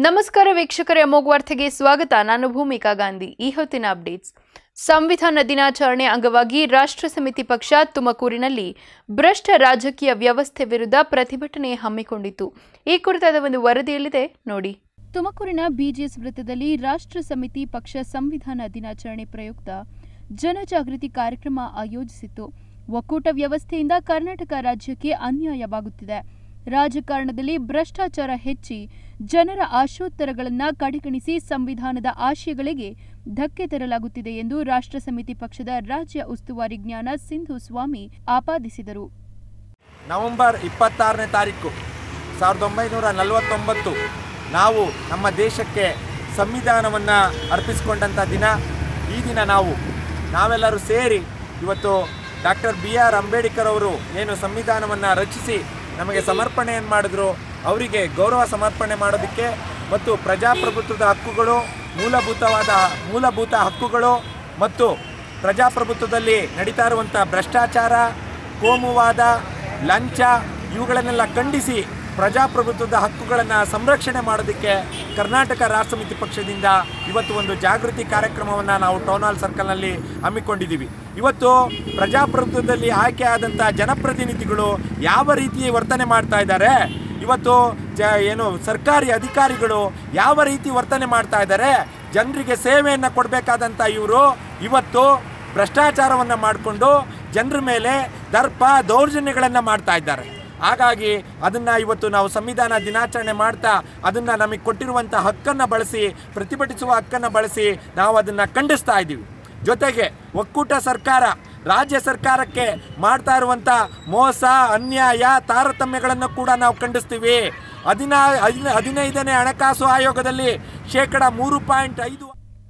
ನಮಸ್ಕಾರ ವೀಕ್ಷಕರೇ ಅಮೋಘ್ ವಾರ್ತೆಗೆ ಸ್ವಾಗತ ನಾನು ಭೂಮಿಕಾ ಗಾಂಧಿ ಈ ಹೊತ್ತಿನ ಅಪ್ಡೇಟ್ಸ್ ಸಂವಿಧಾನ ದಿನಾಚರಣೆ ಅಂಗವಾಗಿ ರಾಷ್ಟ್ರ ಸಮಿತಿ ಪಕ್ಷ ತುಮಕೂರಿನಲ್ಲಿ ಭ್ರಷ್ಟ ರಾಜಕೀಯ ವ್ಯವಸ್ಥೆ ವಿರುದ್ಧ ಪ್ರತಿಭಟನೆ ಹಮ್ಮಿಕೊಂಡಿತ್ತು ಈ ಕುರಿತಾದ ಒಂದು ವರದಿಯಲ್ಲಿದೆ ನೋಡಿ ತುಮಕೂರಿನ ಬಿಜಿಎಸ್ ವೃತ್ತದಲ್ಲಿ ರಾಷ್ಟ್ರ ಸಮಿತಿ ಪಕ್ಷ ಸಂವಿಧಾನ ದಿನಾಚರಣೆ ಪ್ರಯುಕ್ತ ಜನಜಾಗೃತಿ ಕಾರ್ಯಕ್ರಮ ಆಯೋಜಿಸಿತ್ತು ಒಕ್ಕೂಟ ವ್ಯವಸ್ಥೆಯಿಂದ ಕರ್ನಾಟಕ ರಾಜ್ಯಕ್ಕೆ ಅನ್ಯಾಯವಾಗುತ್ತಿದೆ ರಾಜಕಾರಣದಲ್ಲಿ ಭ್ರಷ್ಟಾಚಾರ ಹೆಚ್ಚಿ ಜನರ ಆಶೋತ್ತರಗಳನ್ನು ಕಡೆಗಣಿಸಿ ಸಂವಿಧಾನದ ಆಶಯಗಳಿಗೆ ಧಕ್ಕೆ ತರಲಾಗುತ್ತಿದೆ ಎಂದು ರಾಷ್ಟ್ರ ಸಮಿತಿ ಪಕ್ಷದ ರಾಜ್ಯ ಉಸ್ತುವಾರಿ ಜ್ಞಾನ ಸಿಂಧು ಸ್ವಾಮಿ ಆಪಾದಿಸಿದರು ನವೆಂಬರ್ ಇಪ್ಪತ್ತಾರನೇ ತಾರೀಕು ಸಾವಿರದ ಒಂಬೈನೂರ ನಲವತ್ತೊಂಬತ್ತು ನಾವು ನಮ್ಮ ದೇಶಕ್ಕೆ ಸಂವಿಧಾನವನ್ನು ಅರ್ಪಿಸಿಕೊಂಡಂಥ ದಿನ ಈ ದಿನ ನಾವು ನಾವೆಲ್ಲರೂ ಸೇರಿ ಇವತ್ತು ಡಾಕ್ಟರ್ ಬಿ ಆರ್ ಅಂಬೇಡ್ಕರ್ ಅವರು ಏನು ಸಂವಿಧಾನವನ್ನು ರಚಿಸಿ ನಮಗೆ ಸಮರ್ಪಣೆಯನ್ನು ಮಾಡಿದ್ರು ಅವರಿಗೆ ಗೌರವ ಸಮರ್ಪಣೆ ಮಾಡೋದಕ್ಕೆ ಮತ್ತು ಪ್ರಜಾಪ್ರಭುತ್ವದ ಹಕ್ಕುಗಳು ಮೂಲಭೂತವಾದ ಮೂಲಭೂತ ಹಕ್ಕುಗಳು ಮತ್ತು ಪ್ರಜಾಪ್ರಭುತ್ವದಲ್ಲಿ ನಡೀತಾ ಇರುವಂಥ ಭ್ರಷ್ಟಾಚಾರ ಕೋಮುವಾದ ಲಂಚ ಇವುಗಳನ್ನೆಲ್ಲ ಖಂಡಿಸಿ ಪ್ರಜಾಪ್ರಭುತ್ವದ ಹಕ್ಕುಗಳನ್ನು ಸಂರಕ್ಷಣೆ ಮಾಡೋದಕ್ಕೆ ಕರ್ನಾಟಕ ರಾಷ್ಟ್ರ ಸಮಿತಿ ಪಕ್ಷದಿಂದ ಇವತ್ತು ಒಂದು ಜಾಗೃತಿ ಕಾರ್ಯಕ್ರಮವನ್ನು ನಾವು ಟೌನ್ ಹಾಲ್ ಸರ್ಕಲ್ನಲ್ಲಿ ಹಮ್ಮಿಕೊಂಡಿದ್ದೀವಿ ಇವತ್ತು ಪ್ರಜಾಪ್ರಭುತ್ವದಲ್ಲಿ ಆಯ್ಕೆ ಆದಂಥ ಜನಪ್ರತಿನಿಧಿಗಳು ಯಾವ ರೀತಿ ವರ್ತನೆ ಮಾಡ್ತಾ ಇದ್ದಾರೆ ಇವತ್ತು ಜ ಏನು ಸರ್ಕಾರಿ ಅಧಿಕಾರಿಗಳು ಯಾವ ರೀತಿ ವರ್ತನೆ ಮಾಡ್ತಾ ಇದ್ದಾರೆ ಜನರಿಗೆ ಸೇವೆಯನ್ನು ಕೊಡಬೇಕಾದಂಥ ಇವರು ಇವತ್ತು ಭ್ರಷ್ಟಾಚಾರವನ್ನು ಮಾಡಿಕೊಂಡು ಜನರ ಮೇಲೆ ದರ್ಪ ದೌರ್ಜನ್ಯಗಳನ್ನು ಮಾಡ್ತಾ ಇದ್ದಾರೆ ಹಾಗಾಗಿ ಅದನ್ನು ಇವತ್ತು ನಾವು ಸಂವಿಧಾನ ದಿನಾಚರಣೆ ಮಾಡ್ತಾ ಅದನ್ನು ನಮಗೆ ಕೊಟ್ಟಿರುವಂಥ ಹಕ್ಕನ್ನು ಬಳಸಿ ಪ್ರತಿಭಟಿಸುವ ಹಕ್ಕನ್ನು ಬಳಸಿ ನಾವು ಅದನ್ನು ಖಂಡಿಸ್ತಾ ಇದ್ದೀವಿ ಜೊತೆಗೆ ಒಕ್ಕೂಟ ಸರ್ಕಾರ ರಾಜ್ಯ ಸರ್ಕಾರಕ್ಕೆ ಮಾಡ್ತಾ ಇರುವಂಥ ಮೋಸ ಅನ್ಯಾಯ ತಾರತಮ್ಯಗಳನ್ನು ಕೂಡ ನಾವು ಖಂಡಿಸ್ತೀವಿ ಹದಿನಾ ಹದಿನ ಹದಿನೈದನೇ ಹಣಕಾಸು ಆಯೋಗದಲ್ಲಿ ಶೇಕಡ ಮೂರು ಪಾಯಿಂಟ್ ಐದು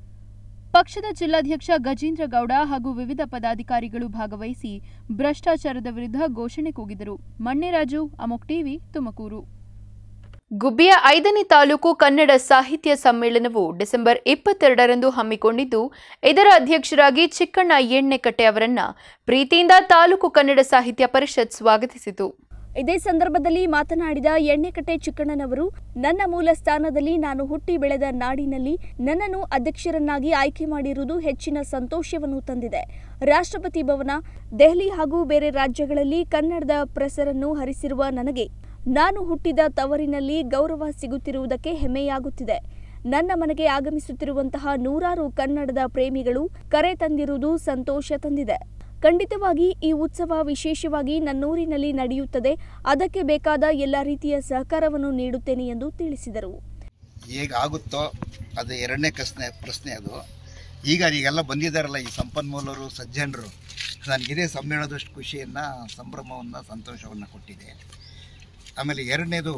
ಪಕ್ಷದ ಜಿಲ್ಲಾಧ್ಯಕ್ಷ ಗಜೇಂದ್ರ ಗೌಡ ಹಾಗೂ ವಿವಿಧ ಪದಾಧಿಕಾರಿಗಳು ಭಾಗವಹಿಸಿ ಭ್ರಷ್ಟಾಚಾರದ ವಿರುದ್ಧ ಘೋಷಣೆ ಕೂಗಿದರು ಮಣ್ಣೆರಾಜು ಅಮೋಕ್ ಟಿವಿ ತುಮಕೂರು ಗುಬ್ಬಿಯ ಐದನೇ ತಾಲೂಕು ಕನ್ನಡ ಸಾಹಿತ್ಯ ಸಮ್ಮೇಳನವು ಡಿಸೆಂಬರ್ ಇಪ್ಪತ್ತೆರಡರಂದು ಹಮ್ಮಿಕೊಂಡಿದ್ದು ಇದರ ಅಧ್ಯಕ್ಷರಾಗಿ ಚಿಕ್ಕಣ್ಣ ಎಣ್ಣೆಕಟ್ಟೆ ಅವರನ್ನ ಪ್ರೀತಿಯಿಂದ ತಾಲೂಕು ಕನ್ನಡ ಸಾಹಿತ್ಯ ಪರಿಷತ್ ಸ್ವಾಗತಿಸಿತು ಇದೇ ಸಂದರ್ಭದಲ್ಲಿ ಮಾತನಾಡಿದ ಎಣ್ಣೆಕಟ್ಟೆ ಚಿಕ್ಕಣ್ಣನವರು ನನ್ನ ಮೂಲ ಸ್ಥಾನದಲ್ಲಿ ನಾನು ಹುಟ್ಟಿ ಬೆಳೆದ ನಾಡಿನಲ್ಲಿ ನನ್ನನ್ನು ಅಧ್ಯಕ್ಷರನ್ನಾಗಿ ಆಯ್ಕೆ ಮಾಡಿರುವುದು ಹೆಚ್ಚಿನ ಸಂತೋಷವನ್ನು ತಂದಿದೆ ರಾಷ್ಟ್ರಪತಿ ಭವನ ದೆಹಲಿ ಹಾಗೂ ಬೇರೆ ರಾಜ್ಯಗಳಲ್ಲಿ ಕನ್ನಡದ ಪ್ರಸರನ್ನು ಹರಿಸಿರುವ ನನಗೆ ನಾನು ಹುಟ್ಟಿದ ತವರಿನಲ್ಲಿ ಗೌರವ ಸಿಗುತ್ತಿರುವುದಕ್ಕೆ ಹೆಮ್ಮೆಯಾಗುತ್ತಿದೆ ನನ್ನ ಮನೆಗೆ ಆಗಮಿಸುತ್ತಿರುವಂತಹ ನೂರಾರು ಕನ್ನಡದ ಪ್ರೇಮಿಗಳು ಕರೆ ತಂದಿರುವುದು ಸಂತೋಷ ತಂದಿದೆ ಖಂಡಿತವಾಗಿ ಈ ಉತ್ಸವ ವಿಶೇಷವಾಗಿ ನನ್ನೂರಿನಲ್ಲಿ ನಡೆಯುತ್ತದೆ ಅದಕ್ಕೆ ಬೇಕಾದ ಎಲ್ಲ ರೀತಿಯ ಸಹಕಾರವನ್ನು ನೀಡುತ್ತೇನೆ ಎಂದು ತಿಳಿಸಿದರು ಹೇಗೆ ಆಗುತ್ತೋ ಅದು ಎರಡನೇ ಪ್ರಶ್ನೆ ಪ್ರಶ್ನೆ ಅದು ಈಗ ಈಗೆಲ್ಲ ಬಂದಿದ್ದಾರಲ್ಲ ಈ ಸಂಪನ್ಮೂಲರು ಸಜ್ಜನರು ನನಗಿದೇ ಸಮ್ಮೇಳನದಷ್ಟು ಖುಷಿಯನ್ನು ಸಂಭ್ರಮವನ್ನು ಸಂತೋಷವನ್ನು ಕೊಟ್ಟಿದೆ ಆಮೇಲೆ ಎರಡನೇದು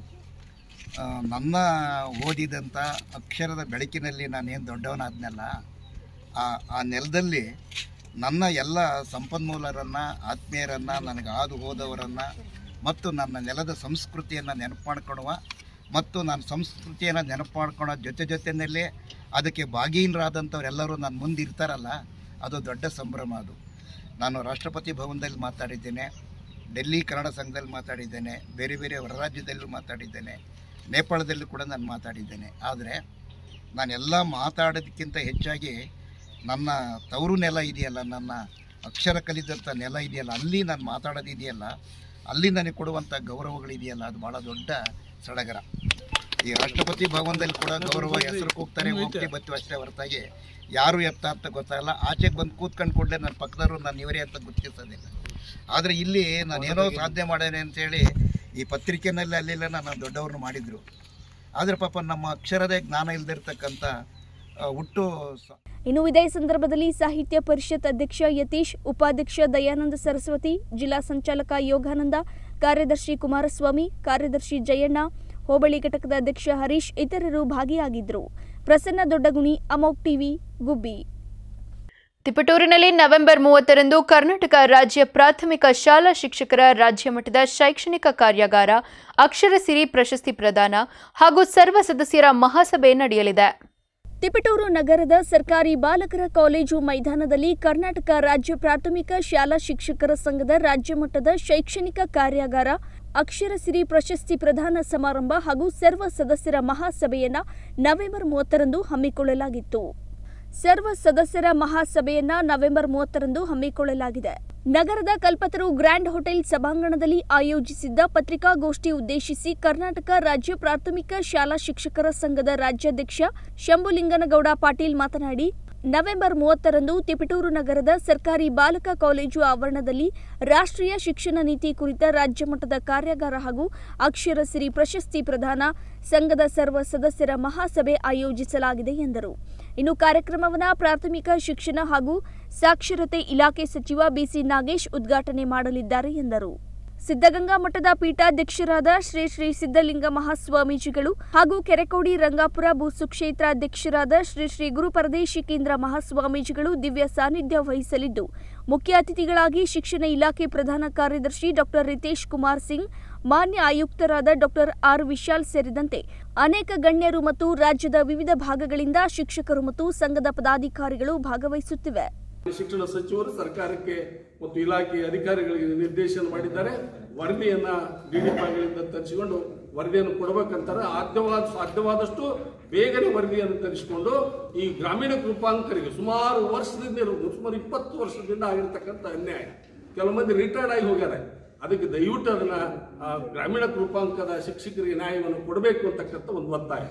ಆ, ನನ್ನ ಓದಿದಂಥ ಅಕ್ಷರದ ಬೆಳಕಿನಲ್ಲಿ ನಾನೇನು ದೊಡ್ಡವನಾದ್ನಲ್ಲ ಆ ಆ ನೆಲದಲ್ಲಿ ನನ್ನ ಎಲ್ಲ ಸಂಪನ್ಮೂಲರನ್ನು ಆತ್ಮೀಯರನ್ನು ನನಗೆ ಹಾದು ಹೋದವರನ್ನು ಮತ್ತು ನನ್ನ ನೆಲದ ಸಂಸ್ಕೃತಿಯನ್ನು ನೆನಪು ಮಾಡ್ಕೊಳ್ಳುವ ಮತ್ತು ನಾನು ಸಂಸ್ಕೃತಿಯನ್ನು ನೆನಪು ಮಾಡ್ಕೊಳ್ಳೋ ಜೊತೆ ಜೊತೆಯಲ್ಲೇ ಅದಕ್ಕೆ ಭಾಗೀನರಾದಂಥವರೆಲ್ಲರೂ ನನ್ನ ಮುಂದೆ ಇರ್ತಾರಲ್ಲ ಅದು ದೊಡ್ಡ ಸಂಭ್ರಮ ಅದು ನಾನು ರಾಷ್ಟ್ರಪತಿ ಭವನದಲ್ಲಿ ಮಾತಾಡಿದ್ದೇನೆ ಡೆಲ್ಲಿ ಕನ್ನಡ ಸಂಘದಲ್ಲಿ ಮಾತಾಡಿದ್ದೇನೆ ಬೇರೆ ಬೇರೆ ಹೊರ ರಾಜ್ಯದಲ್ಲೂ ಮಾತಾಡಿದ್ದೇನೆ ನೇಪಾಳದಲ್ಲೂ ಕೂಡ ನಾನು ಮಾತಾಡಿದ್ದೇನೆ ಆದರೆ ನಾನೆಲ್ಲ ಮಾತಾಡೋದಕ್ಕಿಂತ ಹೆಚ್ಚಾಗಿ ನನ್ನ ತವರು ನೆಲ ಇದೆಯಲ್ಲ ನನ್ನ ಅಕ್ಷರ ಕಲಿದಂಥ ನೆಲ ಇದೆಯಲ್ಲ ಅಲ್ಲಿ ನಾನು ಮಾತಾಡೋದಿದೆಯಲ್ಲ ಅಲ್ಲಿ ನನಗೆ ಕೊಡುವಂಥ ಗೌರವಗಳಿದೆಯಲ್ಲ ಅದು ಭಾಳ ದೊಡ್ಡ ಸಡಗರ ಈ ರಾಷ್ಟ್ರಪತಿ ಭವನದಲ್ಲಿ ಕೂಡ ಗೌರವ ಹೆಸರು ಕೂಗ್ತಾರೆ ಹೋಗ್ತಿ ಬತ್ತೀವಿ ಅಷ್ಟೇ ಹೊರತಾಗಿ ಯಾರು ಎತ್ತ ಅಂತ ಗೊತ್ತಾಗಲ್ಲ ಆಚೆಗೆ ಬಂದು ಕೂತ್ಕೊಂಡು ಕೂಡಲೇ ನನ್ನ ಪಕ್ಕದವರು ನಾನು ಇವರೇ ಅಂತ ಗುರುತಿಸೋದಿಲ್ಲ ಆದರೆ ಇಲ್ಲಿ ನಾನೇನೋ ಸಾಧನೆ ಮಾಡೇನೆ ಅಂತೇಳಿ ಈ ಪತ್ರಿಕೆನಲ್ಲಿ ಅಲ್ಲೆಲ್ಲ ನನ್ನ ದೊಡ್ಡವ್ರನ್ನ ಮಾಡಿದರು ಆದರೆ ಪಾಪ ನಮ್ಮ ಅಕ್ಷರದೇ ಜ್ಞಾನ ಇಲ್ದಿರ್ತಕ್ಕಂಥ ಆ, ಹುಟ್ಟು ಸ- ಇನ್ನು ಇದೇ ಸಂದರ್ಭದಲ್ಲಿ ಸಾಹಿತ್ಯ ಪರಿಷತ್ ಅಧ್ಯಕ್ಷ ಯತೀಶ್ ಉಪಾಧ್ಯಕ್ಷ ದಯಾನಂದ ಸರಸ್ವತಿ ಜಿಲ್ಲಾ ಸಂಚಾಲಕ ಯೋಗಾನಂದ ಕಾರ್ಯದರ್ಶಿ ಕುಮಾರಸ್ವಾಮಿ ಕಾರ್ಯದರ್ಶಿ ಜಯಣ್ಣ ಹೋಬಳಿ ಘಟಕದ ಅಧ್ಯಕ್ಷ ಹರೀಶ್ ಇತರರು ಭಾಗಿಯಾಗಿದ್ದರು ಪ್ರಸನ್ನ ದೊಡ್ಡಗುಣಿ ಅಮೋಕ್ ಟಿವಿ ಗುಬ್ಬಿ ತಿಪಟೂರಿನಲ್ಲಿ ನವೆಂಬರ್ ಮೂವತ್ತರಂದು ಕರ್ನಾಟಕ ರಾಜ್ಯ ಪ್ರಾಥಮಿಕ ಶಾಲಾ ಶಿಕ್ಷಕರ ರಾಜ್ಯ ಮಟ್ಟದ ಶೈಕ್ಷಣಿಕ ಕಾರ್ಯಾಗಾರ ಅಕ್ಷರಸಿರಿ ಪ್ರಶಸ್ತಿ ಪ್ರದಾನ ಹಾಗೂ ಸರ್ವ ಸದಸ್ಯರ ಮಹಾಸಭೆ ನಡೆಯಲಿದೆ ತಿಪಟೂರು ನಗರದ ಸರ್ಕಾರಿ ಬಾಲಕರ ಕಾಲೇಜು ಮೈದಾನದಲ್ಲಿ ಕರ್ನಾಟಕ ರಾಜ್ಯ ಪ್ರಾಥಮಿಕ ಶಾಲಾ ಶಿಕ್ಷಕರ ಸಂಘದ ರಾಜ್ಯ ಮಟ್ಟದ ಶೈಕ್ಷಣಿಕ ಕಾರ್ಯಾಗಾರ ಅಕ್ಷರಸಿರಿ ಪ್ರಶಸ್ತಿ ಪ್ರದಾನ ಸಮಾರಂಭ ಹಾಗೂ ಸರ್ವ ಸದಸ್ಯರ ಮಹಾಸಭೆಯನ್ನ ನವೆಂಬರ್ ಮೂವತ್ತರಂದು ಹಮ್ಮಿಕೊಳ್ಳಲಾಗಿತ್ತು ಸರ್ವ ಸದಸ್ಯರ ಮಹಾಸಭೆಯನ್ನ ನವೆಂಬರ್ ಮೂವತ್ತರಂದು ಹಮ್ಮಿಕೊಳ್ಳಲಾಗಿದೆ ನಗರದ ಕಲ್ಪತರು ಗ್ರ್ಯಾಂಡ್ ಹೋಟೆಲ್ ಸಭಾಂಗಣದಲ್ಲಿ ಆಯೋಜಿಸಿದ್ದ ಪತ್ರಿಕಾಗೋಷ್ಠಿ ಉದ್ದೇಶಿಸಿ ಕರ್ನಾಟಕ ರಾಜ್ಯ ಪ್ರಾಥಮಿಕ ಶಾಲಾ ಶಿಕ್ಷಕರ ಸಂಘದ ರಾಜ್ಯಾಧ್ಯಕ್ಷ ಶಂಭುಲಿಂಗನಗೌಡ ಪಾಟೀಲ್ ಮಾತನಾಡಿ ನವೆಂಬರ್ ಮೂವತ್ತರಂದು ತಿಪಟೂರು ನಗರದ ಸರ್ಕಾರಿ ಬಾಲಕ ಕಾಲೇಜು ಆವರಣದಲ್ಲಿ ರಾಷ್ಟ್ರೀಯ ಶಿಕ್ಷಣ ನೀತಿ ಕುರಿತ ರಾಜ್ಯ ಮಟ್ಟದ ಕಾರ್ಯಾಗಾರ ಹಾಗೂ ಅಕ್ಷರ ಸಿರಿ ಪ್ರಶಸ್ತಿ ಪ್ರದಾನ ಸಂಘದ ಸರ್ವ ಸದಸ್ಯರ ಮಹಾಸಭೆ ಆಯೋಜಿಸಲಾಗಿದೆ ಎಂದರು ಇನ್ನು ಕಾರ್ಯಕ್ರಮವನ್ನು ಪ್ರಾಥಮಿಕ ಶಿಕ್ಷಣ ಹಾಗೂ ಸಾಕ್ಷರತೆ ಇಲಾಖೆ ಸಚಿವ ಬಿಸಿ ನಾಗೇಶ್ ಉದ್ಘಾಟನೆ ಮಾಡಲಿದ್ದಾರೆ ಎಂದರು ಸಿದ್ಧಗಂಗಾ ಮಠದ ಪೀಠಾಧ್ಯಕ್ಷರಾದ ಶ್ರೀ ಶ್ರೀ ಸಿದ್ಧಲಿಂಗ ಮಹಾಸ್ವಾಮೀಜಿಗಳು ಹಾಗೂ ಕೆರೆಕೋಡಿ ರಂಗಾಪುರ ಭೂಸುಕ್ಷೇತ್ರ ಅಧ್ಯಕ್ಷರಾದ ಶ್ರೀ ಶ್ರೀ ಗುರು ಪರದೇಶಿಕೇಂದ್ರ ಮಹಾಸ್ವಾಮೀಜಿಗಳು ದಿವ್ಯ ಸಾನ್ನಿಧ್ಯ ವಹಿಸಲಿದ್ದು ಮುಖ್ಯ ಅತಿಥಿಗಳಾಗಿ ಶಿಕ್ಷಣ ಇಲಾಖೆ ಪ್ರಧಾನ ಕಾರ್ಯದರ್ಶಿ ಡಾಕ್ಟರ್ ರಿತೇಶ್ ಕುಮಾರ್ ಸಿಂಗ್ ಮಾನ್ಯ ಆಯುಕ್ತರಾದ ಡಾಕ್ಟರ್ ಆರ್ ವಿಶಾಲ್ ಸೇರಿದಂತೆ ಅನೇಕ ಗಣ್ಯರು ಮತ್ತು ರಾಜ್ಯದ ವಿವಿಧ ಭಾಗಗಳಿಂದ ಶಿಕ್ಷಕರು ಮತ್ತು ಸಂಘದ ಪದಾಧಿಕಾರಿಗಳು ಭಾಗವಹಿಸುತ್ತಿವೆ ಶಿಕ್ಷಣ ಸಚಿವರು ಸರ್ಕಾರಕ್ಕೆ ಮತ್ತು ಇಲಾಖೆ ಅಧಿಕಾರಿಗಳಿಗೆ ನಿರ್ದೇಶನ ಮಾಡಿದ್ದಾರೆ ವರದಿಯನ್ನ ಡಿಡಿಪಾಗಳಿಂದ ತರಿಸಿಕೊಂಡು ವರದಿಯನ್ನು ಕೊಡಬೇಕಂತಾರೆ ಸಾಧ್ಯವಾದ ಸಾಧ್ಯವಾದಷ್ಟು ಬೇಗನೆ ವರದಿಯನ್ನು ತರಿಸಿಕೊಂಡು ಈ ಗ್ರಾಮೀಣ ಕೃಪಾಂಕರಿಗೆ ಸುಮಾರು ವರ್ಷದಿಂದ ಇರೋ- ಸುಮಾರು ಇಪ್ಪತ್ತು ವರ್ಷದಿಂದ ಆಗಿರ್ತಕ್ಕಂಥ ಅನ್ಯಾಯ ಕೆಲವು ಮಂದಿ ರಿಟೈರ್ಡ್ ಆಗಿ ಹೋಗ್ಯಾರೆ ಅದಕ್ಕೆ ದಯವಿಟ್ಟು ಅದನ್ನ ಆ, ಗ್ರಾಮೀಣ ಕೃಪಾಂಕದ ಶಿಕ್ಷಕರಿಗೆ ನ್ಯಾಯವನ್ನು ಕೊಡಬೇಕು ಅಂತಕ್ಕಂಥ ಒಂದು ಒತ್ತಾಯ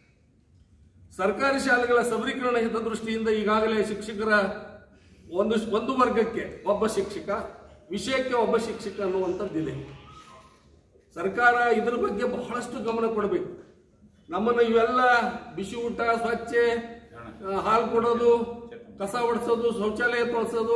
ಸರ್ಕಾರಿ ಶಾಲೆಗಳ ಸಬಲೀಕರಣ ಹಿತದೃಷ್ಟಿಯಿಂದ ಈಗಾಗಲೇ ಶಿಕ್ಷಕರ ಒಂದು ಒಂದು ವರ್ಗಕ್ಕೆ ಒಬ್ಬ ಶಿಕ್ಷಕ ವಿಷಯಕ್ಕೆ ಒಬ್ಬ ಶಿಕ್ಷಕ ಅನ್ನುವಂಥದ್ದಿದೆ ಸರ್ಕಾರ ಇದ್ರ ಬಗ್ಗೆ ಬಹಳಷ್ಟು ಗಮನ ಕೊಡಬೇಕು ನಮ್ಮನ್ನು ಇವೆಲ್ಲ ಬಿಸಿ ಊಟ ಸ್ವಚ್ಛ ಆ, ಹಾಲು ಕೊಡೋದು ಕಸ ಒಡಿಸೋದು ಶೌಚಾಲಯ ತೊಳಸೋದು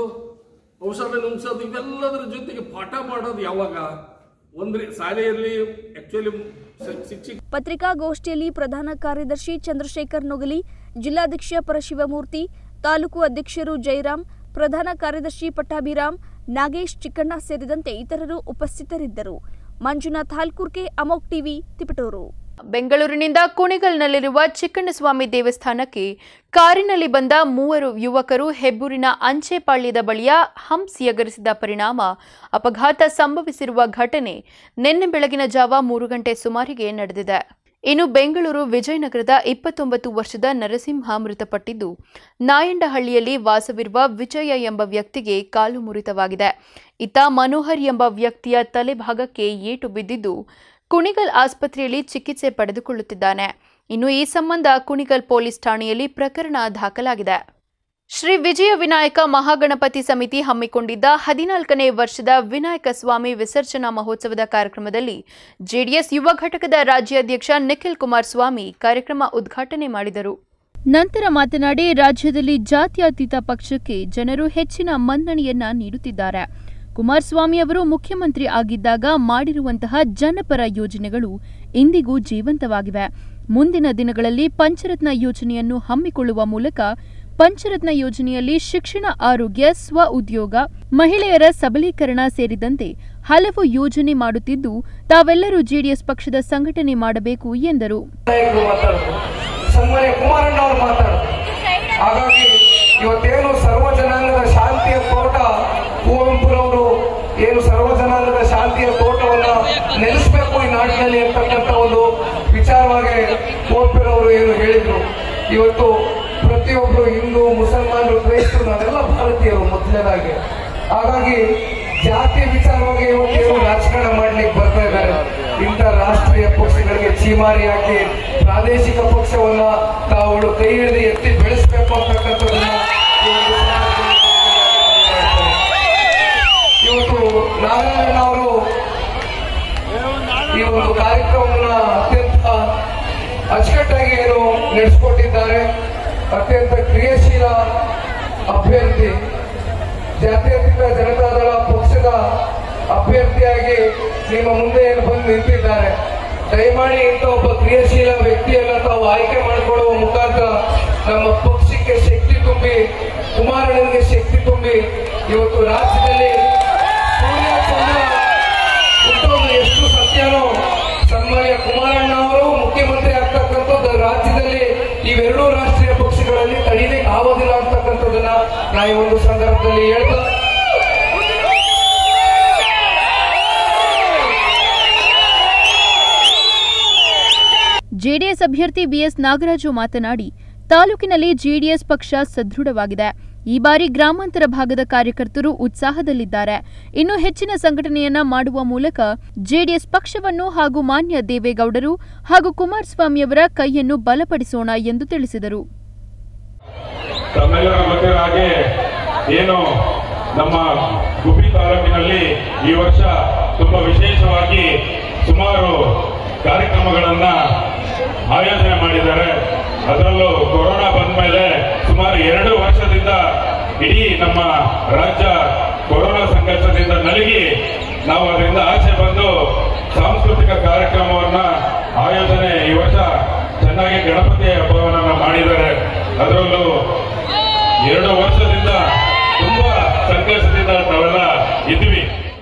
ಔಷಧ ನುಂಗ್ಸೋದು ಇವೆಲ್ಲದರ ಜೊತೆಗೆ ಪಾಠ ಮಾಡೋದು ಯಾವಾಗ ಒಂದ್ರಿ ಶಾಲೆಯಲ್ಲಿ ಆಕ್ಚುಲಿ ಶಿಕ್ಷಕ ಪತ್ರಿಕಾಗೋಷ್ಠಿಯಲ್ಲಿ ಪ್ರಧಾನ ಕಾರ್ಯದರ್ಶಿ ಚಂದ್ರಶೇಖರ್ ನೊಗಲಿ ಜಿಲ್ಲಾಧ್ಯಕ್ಷ ಪರಶಿವಮೂರ್ತಿ ತಾಲೂಕು ಅಧ್ಯಕ್ಷರು ಜಯರಾಮ್ ಪ್ರಧಾನ ಕಾರ್ಯದರ್ಶಿ ಪಟ್ಟಾಭಿರಾಮ್ ನಾಗೇಶ್ ಚಿಕ್ಕಣ್ಣ ಸೇರಿದಂತೆ ಇತರರು ಉಪಸ್ಥಿತರಿದ್ದರು ಮಂಜುನಾಥ್ ಹಾಲ್ಕುರ್ಕೆ ಅಮೋಕ್ ಟಿವಿ ತಿಪಟೂರು ಬೆಂಗಳೂರಿನಿಂದ ಕುಣಿಗಲ್ನಲ್ಲಿರುವ ಚಿಕ್ಕಣ್ಣಸ್ವಾಮಿ ದೇವಸ್ಥಾನಕ್ಕೆ ಕಾರಿನಲ್ಲಿ ಬಂದ ಮೂವರು ಯುವಕರು ಹೆಬ್ಬೂರಿನ ಅಂಚೆಪಾಳ್ಯದ ಬಳಿಯ ಹಂಪ್ಸ್ ಎಗರಿಸಿದ ಪರಿಣಾಮ ಅಪಘಾತ ಸಂಭವಿಸಿರುವ ಘಟನೆ ನಿನ್ನೆ ಬೆಳಗಿನ ಜಾವ ಮೂರು ಗಂಟೆ ಸುಮಾರಿಗೆ ನಡೆದಿದೆ ಇನ್ನು ಬೆಂಗಳೂರು ವಿಜಯನಗರದ ಇಪ್ಪತ್ತೊಂಬತ್ತು ವರ್ಷದ ನರಸಿಂಹ ಮೃತಪಟ್ಟಿದ್ದು ನಾಯಂಡಹಳ್ಳಿಯಲ್ಲಿ ವಾಸವಿರುವ ವಿಜಯ ಎಂಬ ವ್ಯಕ್ತಿಗೆ ಕಾಲು ಮುರಿತವಾಗಿದೆ ಇತ್ತ ಮನೋಹರ್ ಎಂಬ ವ್ಯಕ್ತಿಯ ತಲೆಭಾಗಕ್ಕೆ ಏಟು ಬಿದ್ದಿದ್ದು ಕುಣಿಗಲ್ ಆಸ್ಪತ್ರೆಯಲ್ಲಿ ಚಿಕಿತ್ಸೆ ಪಡೆದುಕೊಳ್ಳುತ್ತಿದ್ದಾನೆ ಇನ್ನು ಈ ಸಂಬಂಧ ಕುಣಿಗಲ್ ಪೊಲೀಸ್ ಠಾಣೆಯಲ್ಲಿ ಪ್ರಕರಣ ದಾಖಲಾಗಿದೆ ಶ್ರೀ ವಿಜಯ ವಿನಾಯಕ ಮಹಾಗಣಪತಿ ಸಮಿತಿ ಹಮ್ಮಿಕೊಂಡಿದ್ದ ಹದಿನಾಲ್ಕನೇ ವರ್ಷದ ವಿನಾಯಕ ಸ್ವಾಮಿ ವಿಸರ್ಜನಾ ಮಹೋತ್ಸವದ ಕಾರ್ಯಕ್ರಮದಲ್ಲಿ ಜೆಡಿಎಸ್ ಯುವ ಘಟಕದ ರಾಜ್ಯಾಧ್ಯಕ್ಷ ನಿಖಿಲ್ ಕುಮಾರಸ್ವಾಮಿ ಕಾರ್ಯಕ್ರಮ ಉದ್ಘಾಟನೆ ಮಾಡಿದರು ನಂತರ ಮಾತನಾಡಿ ರಾಜ್ಯದಲ್ಲಿ ಜಾತ್ಯತೀತ ಪಕ್ಷಕ್ಕೆ ಜನರು ಹೆಚ್ಚಿನ ಮನ್ನಣೆಯನ್ನ ನೀಡುತ್ತಿದ್ದಾರೆ ಕುಮಾರಸ್ವಾಮಿ ಅವರು ಮುಖ್ಯಮಂತ್ರಿ ಆಗಿದ್ದಾಗ ಮಾಡಿರುವಂತಹ ಜನಪರ ಯೋಜನೆಗಳು ಇಂದಿಗೂ ಜೀವಂತವಾಗಿವೆ ಮುಂದಿನ ದಿನಗಳಲ್ಲಿ ಪಂಚರತ್ನ ಯೋಜನೆಯನ್ನು ಹಮ್ಮಿಕೊಳ್ಳುವ ಮೂಲಕ ಪಂಚರತ್ನ ಯೋಜನೆಯಲ್ಲಿ ಶಿಕ್ಷಣ ಆರೋಗ್ಯ ಸ್ವ ಉದ್ಯೋಗ ಮಹಿಳೆಯರ ಸಬಲೀಕರಣ ಸೇರಿದಂತೆ ಹಲವು ಯೋಜನೆ ಮಾಡುತ್ತಿದ್ದು ತಾವೆಲ್ಲರೂ ಜೆಡಿಎಸ್ ಪಕ್ಷದ ಸಂಘಟನೆ ಮಾಡಬೇಕು ಎಂದರು ನಾಯಕರು ಮಾತಾಡಿದ್ರು ಸನ್ಮಾನ್ಯ ಕುಮಾರಣ್ಣ ಅವರು ಮಾತಾಡಿದ್ರು ಹಾಗಾಗಿ ಇವತ್ತೇನು ಸರ್ವ ಜನಾಂಗದ ಶಾಂತಿಯ ತೋಟ ಕುವೆಂಪುರವರು ಏನು ಸರ್ವ ಜನಾಂಗದ ಶಾಂತಿಯ ತೋಟವನ್ನ ನೆಲೆಸಬೇಕು ಈ ನಾಡಿನಲ್ಲಿ ಅಂತಕ್ಕಂಥ ಒಂದು ವಿಚಾರವಾಗಿ ಕುವೆಂಪುರವರು ಏನು ಹೇಳಿದ್ರು ಇವತ್ತು ಪ್ರತಿಯೊಬ್ಬರು ಹಿಂದೂ ಮುಸಲ್ಮಾನರು ಕ್ರೈಸ್ತರು ನಾವೆಲ್ಲ ಭಾರತೀಯರು ಮೊದಲನೇದಾಗಿ ಹಾಗಾಗಿ ಜಾತಿ ವಿಚಾರವಾಗಿ ಇವತ್ತೇನು ರಾಜಕಾರಣ ಮಾಡ್ಲಿಕ್ಕೆ ಬರ್ತಾ ಇದ್ದಾರೆ ಇಂಥ ರಾಷ್ಟ್ರೀಯ ಪಕ್ಷಗಳಿಗೆ ಚೀಮಾರಿ ಹಾಕಿ ಪ್ರಾದೇಶಿಕ ಪಕ್ಷವನ್ನ ತಾವುಗಳು ಕೈ ಹಿಡಿದು ಎತ್ತಿ ಬೆಳೆಸಬೇಕು ಅಂತಕ್ಕಂಥದ್ದನ್ನ ಈ ಒಂದು ಸಮಾಜದಲ್ಲಿ ಇವತ್ತು ನಾರಾಯಣ ಅವರು ಈ ಒಂದು ಕಾರ್ಯಕ್ರಮವನ್ನ ಅತ್ಯಂತ ಅಚ್ಚುಕಟ್ಟಾಗಿ ಏನು ನಡೆಸಿಕೊಟ್ಟಿದ್ದಾರೆ ಅತ್ಯಂತ ಕ್ರಿಯಾಶೀಲ ಅಭ್ಯರ್ಥಿ ಜಾತ್ಯತೀತ ಜನತಾದಳ ಪಕ್ಷದ ಅಭ್ಯರ್ಥಿಯಾಗಿ ನಿಮ್ಮ ಮುಂದೆ ಏನು ಬಂದು ನಿಂತಿದ್ದಾರೆ ದಯಮಾಡಿ ಇಂಥ ಒಬ್ಬ ಕ್ರಿಯಾಶೀಲ ವ್ಯಕ್ತಿಯನ್ನ ತಾವು ಆಯ್ಕೆ ಮಾಡಿಕೊಳ್ಳುವ ಮುಖಾಂತರ ನಮ್ಮ ಪಕ್ಷಕ್ಕೆ ಶಕ್ತಿ ತುಂಬಿ ಕುಮಾರಣ್ಣನಿಗೆ ಶಕ್ತಿ ತುಂಬಿ ಇವತ್ತು ರಾಜ್ಯದಲ್ಲಿ ಸೂರ್ಯ ಚಂದ್ರ ಹುಟ್ಟೋದು ಎಷ್ಟು ಸತ್ಯನೋ ಸನ್ಮಾನ್ಯ ಕುಮಾರಣ್ಣ ಅವರು ಮುಖ್ಯಮಂತ್ರಿ ಆಗ್ತಕ್ಕಂಥದ್ದು ರಾಜ್ಯದಲ್ಲಿ ಇವೆರಡೂ ರಾಷ್ಟ್ರೀಯ ಪಕ್ಷಗಳಲ್ಲಿ ತಡಿಲಿಕ್ಕೆ ಆಗೋದಿಲ್ಲ ಅಂತಕ್ಕಂಥದ್ದನ್ನ ನಾ ಈ ಒಂದು ಸಂದರ್ಭದಲ್ಲಿ ಹೇಳ್ತಾ ಜೆಡಿಎಸ್ ಅಭ್ಯರ್ಥಿ ಬಿಎಸ್ ನಾಗರಾಜು ಮಾತನಾಡಿ ತಾಲೂಕಿನಲ್ಲಿ ಜೆಡಿಎಸ್ ಪಕ್ಷ ಸದೃಢವಾಗಿದೆ ಈ ಬಾರಿ ಗ್ರಾಮಾಂತರ ಭಾಗದ ಕಾರ್ಯಕರ್ತರು ಉತ್ಸಾಹದಲ್ಲಿದ್ದಾರೆ ಇನ್ನು ಹೆಚ್ಚಿನ ಸಂಘಟನೆಯನ್ನ ಮಾಡುವ ಮೂಲಕ ಜೆಡಿಎಸ್ ಪಕ್ಷವನ್ನು ಹಾಗೂ ಮಾನ್ಯ ದೇವೇಗೌಡರು ಹಾಗೂ ಕುಮಾರಸ್ವಾಮಿಯವರ ಕೈಯನ್ನು ಬಲಪಡಿಸೋಣ ಎಂದು ತಿಳಿಸಿದರು ತಮ್ಮೆಲ್ಲರ ಗೊತ್ತಿರೋ ಹಾಗೆ ಏನು ನಮ್ಮ ಗುಬ್ಬಿ ತಾಲೂಕಿನಲ್ಲಿ ಈ ವರ್ಷ ತುಂಬಾ ವಿಶೇಷವಾಗಿ ಸುಮಾರು ಕಾರ್ಯಕ್ರಮಗಳನ್ನ ಆಯೋಜನೆ ಮಾಡಿದ್ದಾರೆ ಅದರಲ್ಲೂ ಕೊರೋನಾ ಬಂದ ಮೇಲೆ ಸುಮಾರು ಎರಡು ವರ್ಷದಿಂದ ಇಡೀ ನಮ್ಮ ರಾಜ್ಯ ಕೊರೋನಾ ಸಂಘರ್ಷದಿಂದ ನಲುಗಿ ನಾವು ಅದರಿಂದ ಆಚೆ ಬಂದು ಸಾಂಸ್ಕೃತಿಕ ಕಾರ್ಯಕ್ರಮವನ್ನ ಆಯೋಜನೆ ಈ ವರ್ಷ ಚೆನ್ನಾಗಿ ಗಣಪತಿ ಹಬ್ಬವನ್ನ ಮಾಡಿದ್ದಾರೆ ಅದರಲ್ಲೂ ಎರಡು ವರ್ಷದಿಂದ ತುಂಬಾ ಸಂಘರ್ಷದಿಂದ ನಾವೆಲ್ಲ ಇದ್ವಿ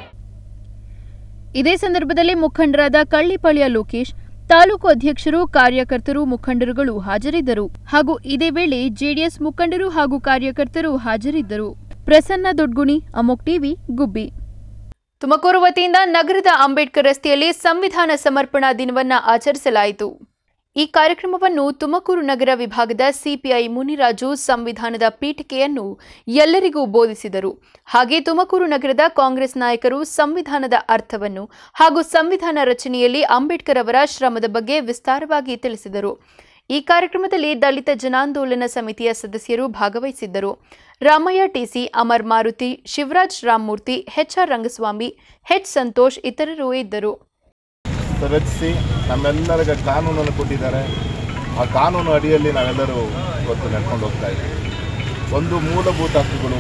ಇದೇ ಸಂದರ್ಭದಲ್ಲಿ ಮುಖಂಡರಾದ ಕಳ್ಳಿಪಾಳ್ಯ ಲೋಕೇಶ್ ತಾಲೂಕು ಅಧ್ಯಕ್ಷರು ಕಾರ್ಯಕರ್ತರು ಮುಖಂಡರುಗಳು ಹಾಜರಿದ್ದರು ಹಾಗೂ ಇದೇ ವೇಳೆ ಜೆಡಿಎಸ್ ಮುಖಂಡರು ಹಾಗೂ ಕಾರ್ಯಕರ್ತರು ಹಾಜರಿದ್ದರು ಪ್ರಸನ್ನ ದೊಡ್ಗುಣಿ ಅಮೋಕ್ ಟಿವಿ ಗುಬ್ಬಿ ತುಮಕೂರು ವತಿಯಿಂದ ನಗರದ ಅಂಬೇಡ್ಕರ್ ರಸ್ತೆಯಲ್ಲಿ ಸಂವಿಧಾನ ಸಮರ್ಪಣಾ ದಿನವನ್ನ ಆಚರಿಸಲಾಯಿತು ಈ ಕಾರ್ಯಕ್ರಮವನ್ನು ತುಮಕೂರು ನಗರ ವಿಭಾಗದ ಸಿಪಿಐ ಮುನಿರಾಜು ಸಂವಿಧಾನದ ಪೀಠಿಕೆಯನ್ನು ಎಲ್ಲರಿಗೂ ಬೋಧಿಸಿದರು ಹಾಗೆ ತುಮಕೂರು ನಗರದ ಕಾಂಗ್ರೆಸ್ ನಾಯಕರು ಸಂವಿಧಾನದ ಅರ್ಥವನ್ನು ಹಾಗೂ ಸಂವಿಧಾನ ರಚನೆಯಲ್ಲಿ ಅಂಬೇಡ್ಕರ್ ಅವರ ಶ್ರಮದ ಬಗ್ಗೆ ವಿಸ್ತಾರವಾಗಿ ತಿಳಿಸಿದರು ಈ ಕಾರ್ಯಕ್ರಮದಲ್ಲಿ ದಲಿತ ಜನಾಂದೋಲನ ಸಮಿತಿಯ ಸದಸ್ಯರು ಭಾಗವಹಿಸಿದ್ದರು Ramaiah TC Amar Maruti Shivaraj Ramamurthy HR Rangaswamy H Santosh ಇತರರು ಇದ್ದರು ರಚಿಸಿ ನಮ್ಮೆಲ್ಲರಿಗೆ ಕಾನೂನನ್ನು ಕೊಟ್ಟಿದ್ದಾರೆ ಆ ಕಾನೂನು ಅಡಿಯಲ್ಲಿ ನಾವೆಲ್ಲರೂ ಇವತ್ತು ನಡ್ಕೊಂಡು ಹೋಗ್ತಾ ಇದ್ದೀವಿ ಒಂದು ಮೂಲಭೂತ ಹಕ್ಕುಗಳು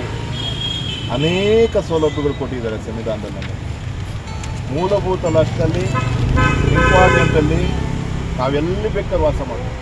ಅನೇಕ ಸೌಲಭ್ಯಗಳು ಕೊಟ್ಟಿದ್ದಾರೆ ಸಂವಿಧಾನದಲ್ಲಿ ನಮಗೆ ಮೂಲಭೂತ ಲಕ್ಷದಲ್ಲಿ ಇಂಪಾರ್ಟೆಂಟಲ್ಲಿ ನಾವೆಲ್ಲಿ ಬೇಕಾದ್ರೂ ವಾಸ ಮಾಡ್ಬೋದು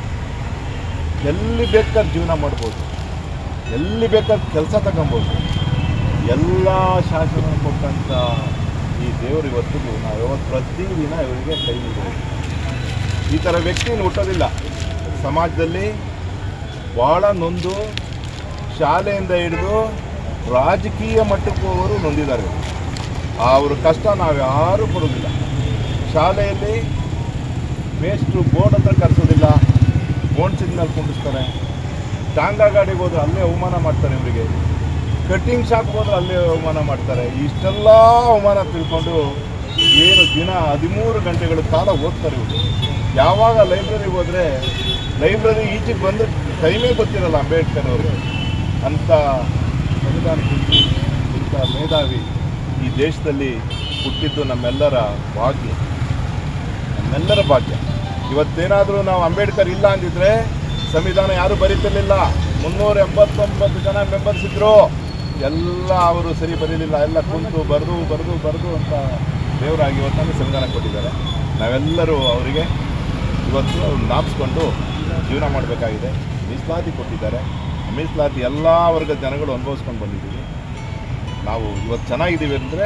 ಎಲ್ಲಿ ಬೇಕಾದ್ರೆ ಜೀವನ ಮಾಡ್ಬೋದು ಎಲ್ಲಿ ಬೇಕಾದ್ರೆ ಕೆಲಸ ತಗೊಬೋದು ಎಲ್ಲ ಶಾಸನ ಕೊಟ್ಟಂಥ ಈ ದೇವರು ಇವತ್ತಿಗೂ ನಾವು ಯಾವತ್ತು ಪ್ರತಿದಿನ ಇವರಿಗೆ ಕೈ ಮುಗಿಬೇಕು ಈ ಥರ ವ್ಯಕ್ತಿ ಹುಟ್ಟೋದಿಲ್ಲ ಸಮಾಜದಲ್ಲಿ ಭಾಳ ನೊಂದು ಶಾಲೆಯಿಂದ ಹಿಡಿದು ರಾಜಕೀಯ ಮಟ್ಟಕ್ಕೆ ಹೋಗೋರು ನೊಂದಿದ್ದಾರೆ ಅವ್ರ ಕಷ್ಟ ನಾವು ಯಾರೂ ಕೊಡೋದಿಲ್ಲ ಶಾಲೆಯಲ್ಲಿ ಮೇಸ್ಟ್ರು ಬೋರ್ಡ್ ಹತ್ರ ಕರೆಸೋದಿಲ್ಲ ಬೋನ್ ಸಿಗ್ನಲ್ ಕುಂಡಿಸ್ತಾರೆ ಟಾಂಗಾ ಗಾಡಿಗೆ ಹೋದ್ರೆ ಅಲ್ಲೇ ಅವಮಾನ ಮಾಡ್ತಾರೆ ಇವರಿಗೆ ಕಟ್ಟಿಂಗ್ ಶಾಪ್ ಹೋದ್ರೆ ಅಲ್ಲೇ ಅವಮಾನ ಮಾಡ್ತಾರೆ ಇಷ್ಟೆಲ್ಲ ಅವಮಾನ ತಿಳ್ಕೊಂಡು ಏನು ದಿನ ಹದಿಮೂರು ಗಂಟೆಗಳ ಕಾಲ ಓದ್ತಾರೆ ಇವರು ಯಾವಾಗ ಲೈಬ್ರರಿಗೆ ಹೋದರೆ ಲೈಬ್ರರಿ ಈಚೆಗೆ ಬಂದರೆ ಟೈಮೇ ಗೊತ್ತಿರಲ್ಲ ಅಂಬೇಡ್ಕರ್ ಅವರು ಅಂಥ ಸಂವಿಧಾನ ಶಿಲ್ಪಿ ಇಂಥ ಮೇಧಾವಿ ಈ ದೇಶದಲ್ಲಿ ಹುಟ್ಟಿದ್ದು ನಮ್ಮೆಲ್ಲರ ಭಾಗ್ಯ ನಮ್ಮೆಲ್ಲರ ಭಾಗ್ಯ ಇವತ್ತೇನಾದರೂ ನಾವು ಅಂಬೇಡ್ಕರ್ ಇಲ್ಲ ಅಂದಿದ್ರೆ ಸಂವಿಧಾನ ಯಾರೂ ಬರೀತಿರ್ಲಿಲ್ಲ ಮುನ್ನೂರ ಎಂಬತ್ತೊಂಬತ್ತು ಜನ ಮೆಂಬರ್ಸ್ ಇದ್ರು ಎಲ್ಲ ಅವರು ಸರಿ ಬರೀಲಿಲ್ಲ ಎಲ್ಲ ಕುಂತು ಬರೆದು ಬರೆದು ಬರೆದು ಅಂತ ದೇವರಾಗಿ ಇವತ್ತು ನಮಗೆ ಸಂವಿಧಾನ ಕೊಟ್ಟಿದ್ದಾರೆ ನಾವೆಲ್ಲರೂ ಅವರಿಗೆ ಇವತ್ತು ಅವ್ರು ನಾಪಿಸ್ಕೊಂಡು ಜೀವನ ಮಾಡಬೇಕಾಗಿದೆ ಮೀಸಲಾತಿ ಕೊಟ್ಟಿದ್ದಾರೆ ಮೀಸಲಾತಿ ಎಲ್ಲ ವರ್ಗದ ಜನಗಳು ಅನುಭವಿಸ್ಕೊಂಡು ಬಂದಿದ್ದೀವಿ ನಾವು ಇವತ್ತು ಚೆನ್ನಾಗಿದ್ದೀವಿ ಅಂದರೆ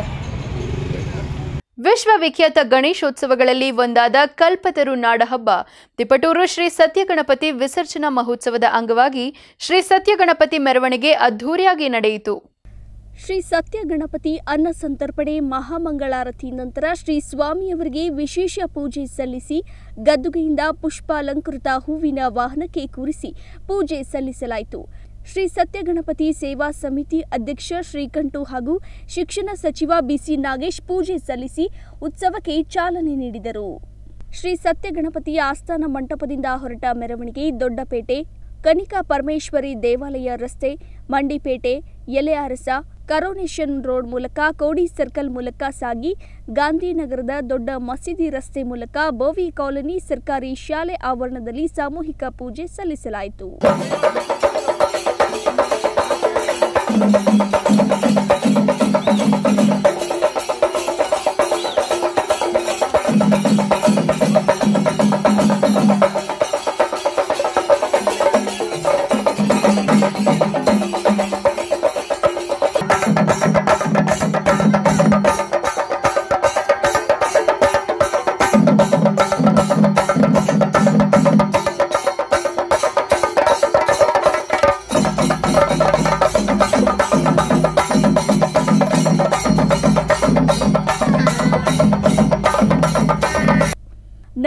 ವಿಶ್ವವಿಖ್ಯಾತ ಗಣೇಶೋತ್ಸವಗಳಲ್ಲಿ ಒಂದಾದ ಕಲ್ಪತರು ನಾಡಹಬ್ಬ ತಿಪಟೂರು ಶ್ರೀ ಸತ್ಯಗಣಪತಿ ವಿಸರ್ಜನಾ ಮಹೋತ್ಸವದ ಅಂಗವಾಗಿ ಶ್ರೀ ಸತ್ಯಗಣಪತಿ ಮೆರವಣಿಗೆ ಅದ್ಧೂರಿಯಾಗಿ ನಡೆಯಿತು ಶ್ರೀ ಸತ್ಯ ಗಣಪತಿ ಅನ್ನ ಸಂತರ್ಪಣೆ ಮಹಾಮಂಗಳಾರತಿ ನಂತರ ಶ್ರೀ ಸ್ವಾಮಿಯವರಿಗೆ ವಿಶೇಷ ಪೂಜೆ ಸಲ್ಲಿಸಿ ಗದ್ದುಗೆಯಿಂದ ಪುಷ್ಪಾಲಂಕೃತ ಹೂವಿನ ವಾಹನಕ್ಕೆ ಕೂರಿಸಿ ಪೂಜೆ ಸಲ್ಲಿಸಲಾಯಿತು ಶ್ರೀ ಸತ್ಯ ಗಣಪತಿ ಸೇವಾ ಸಮಿತಿ ಅಧ್ಯಕ್ಷ ಶ್ರೀಕಂಠು ಹಾಗೂ ಶಿಕ್ಷಣ ಸಚಿವ ಬಿಸಿ ನಾಗೇಶ್ ಪೂಜೆ ಸಲ್ಲಿಸಿ ಉತ್ಸವಕ್ಕೆ ಚಾಲನೆ ನೀಡಿದರು ಶ್ರೀ ಸತ್ಯ ಗಣಪತಿಯ ಆಸ್ಥಾನ ಮಂಟಪದಿಂದ ಹೊರಟ ಮೆರವಣಿಗೆ ದೊಡ್ಡಪೇಟೆ ಕನಿಕಾ ಪರಮೇಶ್ವರಿ ದೇವಾಲಯ ರಸ್ತೆ ಮಂಡಿಪೇಟೆ ಎಲೆ ಅರಸ ಕರೋನೇಷನ್ ರೋಡ್ ಮೂಲಕ ಕೋಡಿ ಸರ್ಕಲ್ ಮೂಲಕ ಸಾಗಿ ಗಾಂಧಿನಗರದ ದೊಡ್ಡ ಮಸೀದಿ ರಸ್ತೆ ಮೂಲಕ ಬೋವಿ ಕಾಲೋನಿ ಸರ್ಕಾರಿ ಶಾಲೆ ಆವರಣದಲ್ಲಿ ಸಾಮೂಹಿಕ ಪೂಜೆ ಸಲ್ಲಿಸಲಾಯಿತು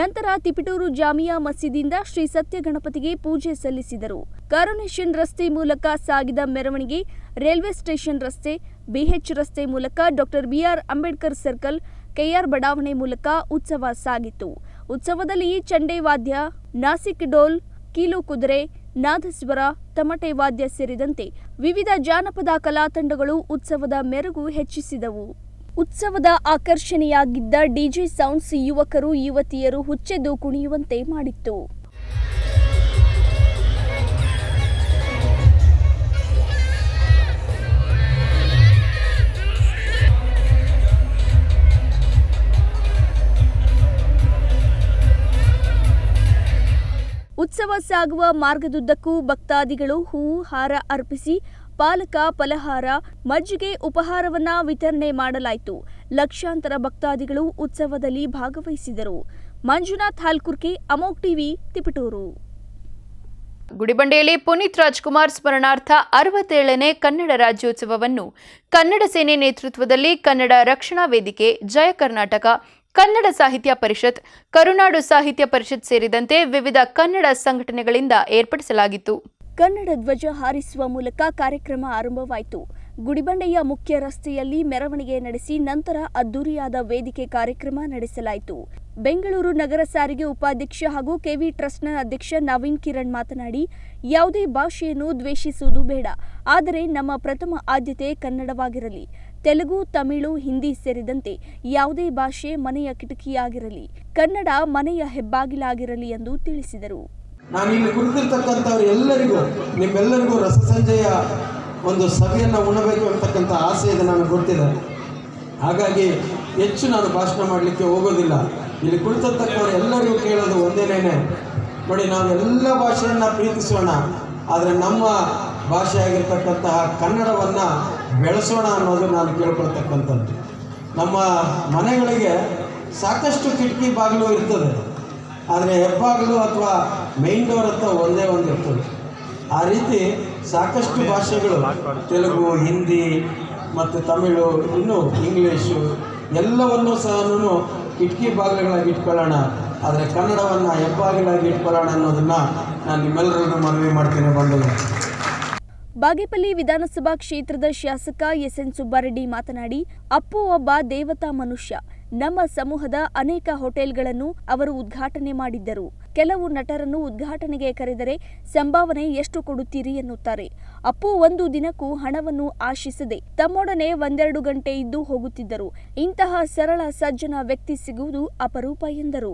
ನಂತರ ತಿಪಟೂರು ಜಾಮಿಯಾ ಮಸೀದಿಯಿಂದ ಶ್ರೀ ಸತ್ಯ ಗಣಪತಿಗೆ ಪೂಜೆ ಸಲ್ಲಿಸಿದರು ಕಾರೋನೇಷನ್ ರಸ್ತೆ ಮೂಲಕ ಸಾಗಿದ ಮೆರವಣಿಗೆ ರೈಲ್ವೆ ಸ್ಟೇಷನ್ ರಸ್ತೆ ಬಿಎಚ್ ರಸ್ತೆ ಮೂಲಕ doctor BR Ambedkar circle KR ಬಡಾವಣೆ ಮೂಲಕ ಉತ್ಸವ ಸಾಗಿತು ಉತ್ಸವದಲ್ಲಿ ಚಂಡೆ ವಾದ್ಯ ನಾಸಿಕ್ ಡೋಲ್ ಕೀಲು ಕುದುರೆ ನಾದಸ್ವರ ತಮಟೆ ವಾದ್ಯ ಸೇರಿದಂತೆ ವಿವಿಧ ಜಾನಪದ ಕಲಾ ತಂಡಗಳು ಉತ್ಸವದ ಮೆರುಗು ಹೆಚ್ಚಿಸಿದವು ಉತ್ಸವದ ಆಕರ್ಷಣೆಯಾಗಿದ್ದ ಡಿಜೆ ಸೌಂಡ್ಸ್ ಯುವಕರು ಯುವತಿಯರು ಹುಚ್ಚೆದ್ದು ಕುಣಿಯುವಂತೆ ಮಾಡಿತ್ತು ಉತ್ಸವ ಸಾಗುವ ಮಾರ್ಗದುದ್ದಕ್ಕೂ ಭಕ್ತಾದಿಗಳು ಹೂವು ಹಾರ ಅರ್ಪಿಸಿ ಪಾಲಕ ಫಲಹಾರ ಮಜ್ಜಿಗೆ ಉಪಹಾರವನ್ನ ವಿತರಣೆ ಮಾಡಲಾಯಿತು ಲಕ್ಷಾಂತರ ಭಕ್ತಾದಿಗಳು ಉತ್ಸವದಲ್ಲಿ ಭಾಗವಹಿಸಿದರು ಮಂಜುನಾಥ್ ಹಾಲ್ಕುರ್ಕೆ ಅಮೋಕ್ ಟಿವಿ ತಿಪಟೂರು ಗುಡಿಬಂಡೆಯಲ್ಲಿ ಪುನೀತ್ ರಾಜ್ಕುಮಾರ್ ಸ್ಮರಣಾರ್ಥ ಅರವತ್ತೇಳನೇ ಕನ್ನಡ ರಾಜ್ಯೋತ್ಸವವನ್ನು ಕನ್ನಡ ಸೇನೆ ನೇತೃತ್ವದಲ್ಲಿ ಕನ್ನಡ ರಕ್ಷಣಾ ವೇದಿಕೆ ಜಯ ಕರ್ನಾಟಕ ಕನ್ನಡ ಸಾಹಿತ್ಯ ಪರಿಷತ್ ಕರುನಾಡು ಸಾಹಿತ್ಯ ಪರಿಷತ್ ಸೇರಿದಂತೆ ವಿವಿಧ ಕನ್ನಡ ಸಂಘಟನೆಗಳಿಂದ ಏರ್ಪಡಿಸಲಾಗಿತ್ತು ಕನ್ನಡ ಧ್ವಜ ಹಾರಿಸುವ ಮೂಲಕ ಕಾರ್ಯಕ್ರಮ ಆರಂಭವಾಯಿತು ಗುಡಿಬಂಡೆಯ ಮುಖ್ಯ ರಸ್ತೆಯಲ್ಲಿ ಮೆರವಣಿಗೆ ನಡೆಸಿ ನಂತರ ಅದ್ದೂರಿಯಾದ ವೇದಿಕೆ ಕಾರ್ಯಕ್ರಮ ನಡೆಸಲಾಯಿತು ಬೆಂಗಳೂರು ನಗರ ಸಾರಿಗೆ ಉಪಾಧ್ಯಕ್ಷ ಹಾಗೂ ಕೆವಿ ಟ್ರಸ್ಟ್ನ ಅಧ್ಯಕ್ಷ ನವೀನ್ ಕಿರಣ್ ಮಾತನಾಡಿ ಯಾವುದೇ ಭಾಷೆಯನ್ನು ದ್ವೇಷಿಸುವುದು ಬೇಡ ಆದರೆ ನಮ್ಮ ಪ್ರಥಮ ಆದ್ಯತೆ ಕನ್ನಡವಾಗಿರಲಿ ತೆಲುಗು ತಮಿಳು ಹಿಂದಿ ಸೇರಿದಂತೆ ಯಾವುದೇ ಭಾಷೆ ಮನೆಯ ಕಿಟಕಿಯಾಗಿರಲಿ ಕನ್ನಡ ಮನೆಯ ಹೆಬ್ಬಾಗಿಲಾಗಿರಲಿ ಎಂದು ತಿಳಿಸಿದರು ನಾನು ಇಲ್ಲಿ ಕುಳಿತಿರ್ತಕ್ಕಂಥವ್ರು ಎಲ್ಲರಿಗೂ ನಿಮ್ಮೆಲ್ಲರಿಗೂ ರಸಸಂಜೆಯ ಒಂದು ಸಭೆಯನ್ನು ಉಣಬೇಕು ಅಂತಕ್ಕಂಥ ಆಸೆ ಇದೆ ನನಗೆ ಗೊತ್ತಿದೆ ಹಾಗಾಗಿ ಹೆಚ್ಚು ನಾನು ಭಾಷಣ ಮಾಡಲಿಕ್ಕೆ ಹೋಗೋದಿಲ್ಲ ಇಲ್ಲಿ ಕುಳಿತಿರ್ತಕ್ಕಂಥವ್ರು ಎಲ್ಲರಿಗೂ ಕೇಳೋದು ಒಂದೇನೇನೆ ನೋಡಿ ನಾವು ಎಲ್ಲ ಭಾಷೆಯನ್ನು ಪ್ರೀತಿಸೋಣ ಆದರೆ ನಮ್ಮ ಭಾಷೆ ಆಗಿರ್ತಕ್ಕಂತಹ ಕನ್ನಡವನ್ನು ಬೆಳೆಸೋಣ ಅನ್ನೋದು ನಾನು ಕೇಳ್ಕೊಳ್ತಕ್ಕಂಥದ್ದು ನಮ್ಮ ಮನೆಗಳಿಗೆ ಸಾಕಷ್ಟು ಕಿಟಕಿ ಬಾಗಿಲು ಇರ್ತದೆ ಆದರೆ ಹೆಬ್ಬಾಗಿಲು ಅಥವಾ ಮೈನ್ ಡೋರ್ ಅಂತ ಒಂದೇ ಒಂದು ಇರ್ತದೆ ಆ ರೀತಿ ಸಾಕಷ್ಟು ಭಾಷೆಗಳು ತೆಲುಗು ಹಿಂದಿ ಮತ್ತು ತಮಿಳು ಇನ್ನು ಇಂಗ್ಲೀಷು ಎಲ್ಲವನ್ನೂ ಸಹ ಕಿಟಕಿ ಬಾಗಿಲುಗಳಾಗಿ ಇಟ್ಕೊಳ್ಳೋಣ ಆದರೆ ಕನ್ನಡವನ್ನು ಹೆಬ್ಬಾಗಿಲಾಗಿ ಇಟ್ಕೊಳ್ಳೋಣ ಅನ್ನೋದನ್ನು ನಾನು ನಿಮ್ಮೆಲ್ಲರಿಗೂ ಮನವಿ ಮಾಡ್ತೇನೆ ಬಂಧುಗಳು ಬಾಗೇಪಲ್ಲಿ ವಿಧಾನಸಭಾ ಕ್ಷೇತ್ರದ ಶಾಸಕ ಎಸ್ಎನ್ ಸುಬ್ಬಾರೆಡ್ಡಿ ಮಾತನಾಡಿ ಅಪ್ಪು ಒಬ್ಬ ದೇವತಾ ಮನುಷ್ಯ ನಮ್ಮ ಸಮೂಹದ ಅನೇಕ ಹೋಟೆಲ್ಗಳನ್ನು ಅವರು ಉದ್ಘಾಟನೆ ಮಾಡಿದ್ದರು ಕೆಲವು ನಟರನ್ನು ಉದ್ಘಾಟನೆಗೆ ಕರೆದರೆ ಸಂಭಾವನೆ ಎಷ್ಟು ಕೊಡುತ್ತೀರಿ ಎನ್ನುತ್ತಾರೆ ಅಪ್ಪು ಒಂದು ದಿನಕ್ಕೂ ಹಣವನ್ನು ಆಶಿಸದೆ ತಮ್ಮೊಡನೆ ಒಂದೆರಡು ಗಂಟೆ ಇದ್ದು ಹೋಗುತ್ತಿದ್ದರು ಇಂತಹ ಸರಳ ಸಜ್ಜನ ವ್ಯಕ್ತಿ ಸಿಗುವುದು ಅಪರೂಪ ಎಂದರು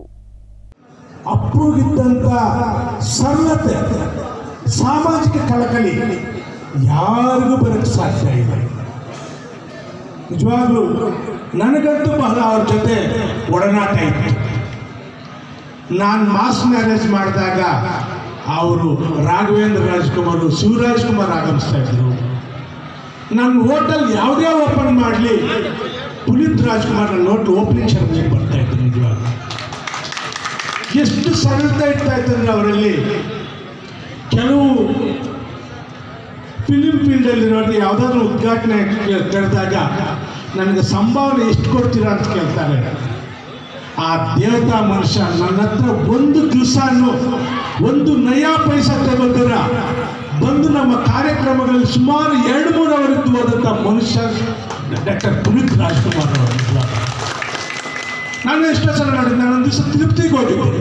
ಅಪ್ಪುಗಿದ್ದಂಥ ಸರಳತೆ ಸಾಮಾಜಿಕ ಕಳಕಳಿ ಯಾರಿಗೂ ಬರಕ್ಕೆ ಸಾಧ್ಯ ಇಲ್ಲ ನಿಜವಾಗ್ಲೂ ನನಗಂತೂ ಬಹಳ ಅವ್ರ ಜೊತೆ ಒಡನಾಟ ಇತ್ತು ನಾನು ಮಾಸ್ ಮ್ಯಾರೇಜ್ ಮಾಡಿದಾಗ ಅವರು ರಾಘವೇಂದ್ರ ರಾಜ್ಕುಮಾರ್ ಶಿವರಾಜ್ ಕುಮಾರ್ ಆಗಮಿಸ್ತಾ ಇದ್ರು ನನ್ನ ಹೋಟೆಲ್ ಯಾವುದೇ ಓಪನ್ ಮಾಡಲಿ ಪುನೀತ್ ರಾಜ್ಕುಮಾರ್ ನನ್ನ ಹೋಟ್ಲ್ ಓಪನಿಂಗ್ ಸೆರೆಮನಿಗೆ ಬರ್ತಾ ಇದ್ರು ನಿಜವಾಗ್ಲೂ ಎಷ್ಟು ಸರಳತೆ ಇರ್ತಾ ಇತ್ತಂದ್ರೆ ಅವರಲ್ಲಿ ಕೆಲವು ಫಿಲಿಂ ಫೀಲ್ಡಲ್ಲಿರೋರು ಯಾವುದಾದ್ರೂ ಉದ್ಘಾಟನೆ ಕೆ- ಕರೆದಾಗ ನನಗೆ ಸಂಭಾವನೆ ಎಷ್ಟು ಕೊಡ್ತೀರಾ ಅಂತ ಕೇಳ್ತಾರೆ ಆ ದೇವತಾ ಮನುಷ್ಯ ನನ್ನ ಹತ್ರ ಒಂದು ದಿವಸನೂ ಒಂದು ನಯಾ ಪೈಸಾ ತಗೋತಾರ ಬಂದು ನಮ್ಮ ಕಾರ್ಯಕ್ರಮಗಳಲ್ಲಿ ಸುಮಾರು ಎರಡು ಮೂರು ಅವರಿದ್ದು ಹೋದಂಥ ಮನುಷ್ಯ ಡಾಕ್ಟರ್ ಪುನೀತ್ ರಾಜ್ಕುಮಾರ್ ಅವರು ನಿಜವಾಗ. ನಾನು ಎಷ್ಟೋ ಸಲ ನೋಡಿದ್ದೆ ನಾನು ಒಂದು ದಿವಸ ತಿರುಪ್ತಿಗೆ ಹೋಗಿದ್ದೆ